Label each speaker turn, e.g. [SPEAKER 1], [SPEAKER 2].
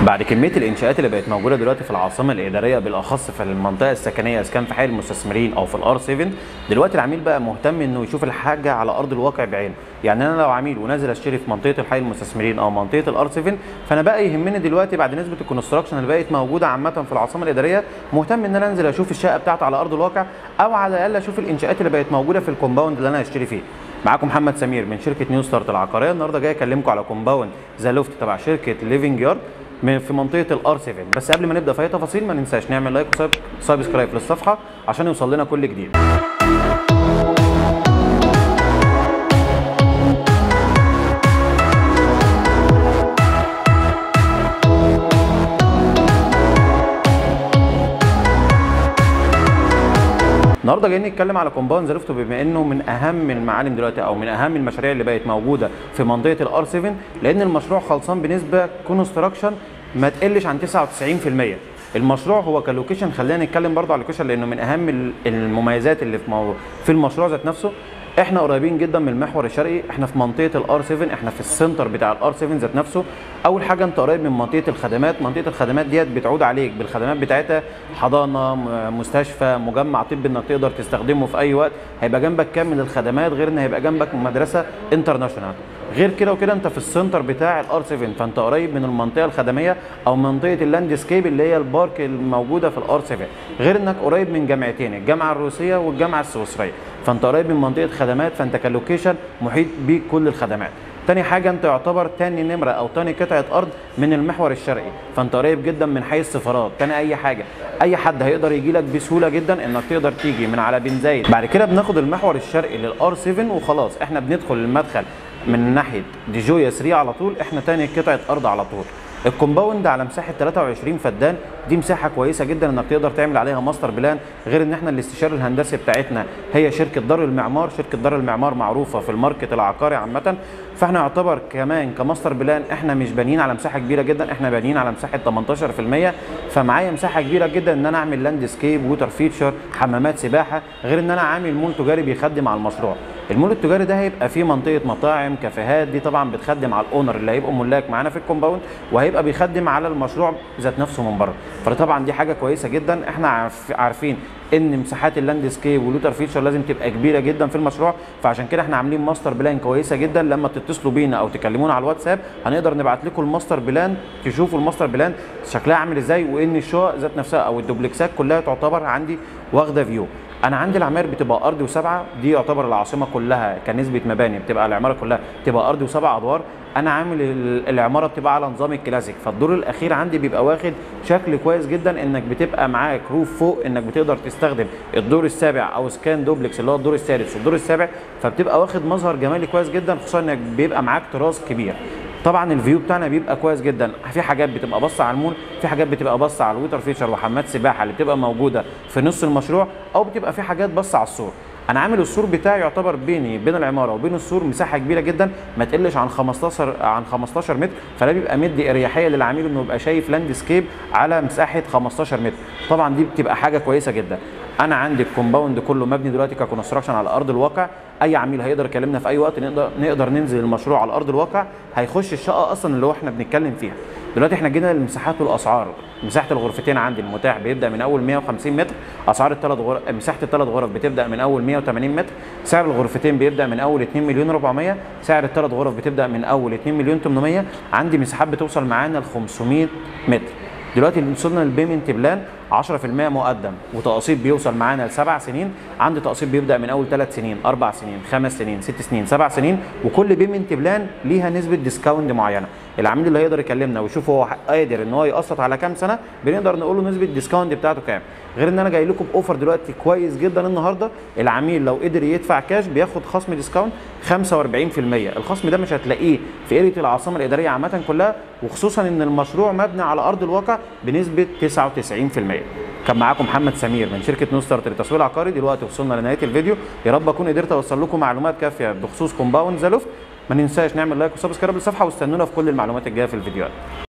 [SPEAKER 1] بعد كميه الانشاءات اللي بقت موجوده دلوقتي في العاصمه الاداريه بالاخص في المنطقه السكنيه اذا كان في حي المستثمرين او في الار 7 دلوقتي العميل بقى مهتم انه يشوف الحاجه على ارض الواقع بعينه يعني انا لو عميل ونازل اشتري في منطقه الحي المستثمرين او منطقه الار 7 فانا بقى يهمني دلوقتي بعد نسبه الكونستراكشن اللي بقت موجوده عامه في العاصمه الاداريه مهتم ان انا انزل اشوف الشقه بتاعتي على ارض الواقع او على الاقل اشوف الانشاءات اللي بقت موجوده في الكومباوند اللي انا هشتري فيه معاكم محمد سمير من شركه نيو ستارت العقاريه النهارده جاي اكلمكم على كومباوند ذا لوفت تبع شركه ليفنج يارد من في منطقه الار 7 بس قبل ما نبدا في اي تفاصيل ما ننساش نعمل لايك وسبسكرايب للصفحه عشان يوصل لنا كل جديد النهارده جايين نتكلم على كومباوند زلفته بما انه من اهم المعالم دلوقتي او من اهم المشاريع اللي بقت موجوده في منطقه الار 7 لان المشروع خلصان بنسبه كونستراكشن ما تقلش عن 99% المشروع هو كلوكيشن خلينا نتكلم برضه على اللوكيشن لانه من اهم المميزات اللي في مو... في المشروع ذات نفسه احنا قريبين جدا من المحور الشرقي احنا في منطقه الار 7 احنا في السنتر بتاع الار 7 ذات نفسه اول حاجه انت قريب من منطقه الخدمات منطقه الخدمات ديت بتعود عليك بالخدمات بتاعتها حضانه مستشفى مجمع طب انك تقدر تستخدمه في اي وقت هيبقى جنبك كامل الخدمات غير ان هيبقى جنبك مدرسه انترناشونال غير كده وكده انت في السنتر بتاع الار 7 فانت قريب من المنطقه الخدميه او منطقه اللاندسكيب اللي هي البارك الموجوده في الار 7 غير انك قريب من جامعتين الجامعه الروسيه والجامعه السويسريه فانت قريب من منطقه خدمات فانت كلوكيشن محيط بيك كل الخدمات تاني حاجة انت يعتبر تاني نمرة او تاني قطعة ارض من المحور الشرقي فانت قريب جدا من حي السفارات تاني اي حاجة اي حد هيقدر يجي لك بسهولة جدا انك تقدر تيجي من على بن زايد بعد كده بناخد المحور الشرقي للار 7 وخلاص احنا بندخل المدخل من ناحية ديجويا 3 على طول احنا تاني قطعة ارض على طول الكومباوند على مساحه 23 فدان دي مساحه كويسه جدا انك تقدر تعمل عليها ماستر بلان غير ان احنا الاستشاري الهندسي بتاعتنا هي شركه دار المعمار شركه دار المعمار معروفه في الماركت العقاري عامه فاحنا يعتبر كمان كماستر بلان احنا مش بانيين على مساحه كبيره جدا احنا بانيين على مساحه 18% فمعايا مساحه كبيره جدا ان انا اعمل لاند سكيب ووتر فيتشر حمامات سباحه غير ان انا عامل مول تجاري بيخدم على المشروع المول التجاري ده هيبقى فيه منطقه مطاعم كافيهات دي طبعا بتخدم على الاونر اللي هيبقوا ملاك معانا في الكومباوند وهيبقى بيخدم على المشروع ذات نفسه من بره فطبعا دي حاجه كويسه جدا احنا عارفين ان مساحات اللاند سكيب والوتر فيتشر لازم تبقى كبيره جدا في المشروع فعشان كده احنا عاملين ماستر بلان كويسه جدا لما تتصلوا بينا او تكلمونا على الواتساب هنقدر نبعت لكم الماستر بلان تشوفوا الماستر بلان شكلها عامل ازاي وان الشقق ذات نفسها او الدوبلكسات كلها تعتبر عندي واخده فيو انا عندي العماير بتبقى ارضي وسبعه دي يعتبر العاصمه كلها كنسبه مباني بتبقى العماره كلها تبقى ارضي وسبع ادوار انا عامل العماره بتبقى على نظام الكلاسيك فالدور الاخير عندي بيبقى واخد شكل كويس جدا انك بتبقى معاك روف فوق انك بتقدر تستخدم الدور السابع او سكان دوبلكس اللي هو الدور السادس والدور السابع فبتبقى واخد مظهر جمالي كويس جدا خصوصا انك بيبقى معاك تراس كبير طبعا الفيو بتاعنا بيبقى كويس جدا في حاجات بتبقى باصه على المول في حاجات بتبقى باصه على الويتر فيشر وحمامات سباحه اللي بتبقى موجوده في نص المشروع او بتبقى في حاجات باصه على السور انا عامل السور بتاعي يعتبر بيني بين العماره وبين السور مساحه كبيره جدا ما تقلش عن 15 عن 15 متر فده بيبقى مدي اريحيه للعميل انه يبقى شايف لاند سكيب على مساحه 15 متر طبعا دي بتبقى حاجه كويسه جدا انا عندي الكومباوند كله مبني دلوقتي ككونستراكشن على ارض الواقع اي عميل هيقدر يكلمنا في اي وقت نقدر نقدر ننزل المشروع على ارض الواقع هيخش الشقه اصلا اللي هو احنا بنتكلم فيها دلوقتي احنا جينا للمساحات والاسعار مساحه الغرفتين عندي المتاح بيبدا من اول 150 متر اسعار الثلاث غرف مساحه الثلاث غرف بتبدا من اول 180 متر سعر الغرفتين بيبدا من اول 2 مليون 400 سعر الثلاث غرف بتبدا من اول 2 مليون 800 عندي مساحات بتوصل معانا ل 500 متر دلوقتي وصلنا للبيمنت بلان 10% مقدم وتقسيط بيوصل معانا لسبع سنين عندي تقسيط بيبدا من اول ثلاث سنين اربع سنين خمس سنين ست سنين سبع سنين وكل بيمنت بلان ليها نسبه ديسكاونت معينه العميل اللي هيقدر يكلمنا ويشوف هو قادر ان هو يقسط على كام سنه بنقدر نقول له نسبه الديسكاونت بتاعته كام غير ان انا جاي لكم باوفر دلوقتي كويس جدا النهارده العميل لو قدر يدفع كاش بياخد خصم ديسكاونت 45% الخصم ده مش هتلاقيه في اريا العاصمه الاداريه عامه كلها وخصوصا ان المشروع مبني على ارض الواقع بنسبه 99% كان معاكم محمد سمير من شركه نوستارت للتسويق العقاري دلوقتي وصلنا لنهايه الفيديو يا رب اكون قدرت اوصل لكم معلومات كافيه بخصوص كومباوند ذا لوفت ما ننساش نعمل لايك وسبسكرايب للصفحه واستنونا في كل المعلومات الجايه في الفيديوهات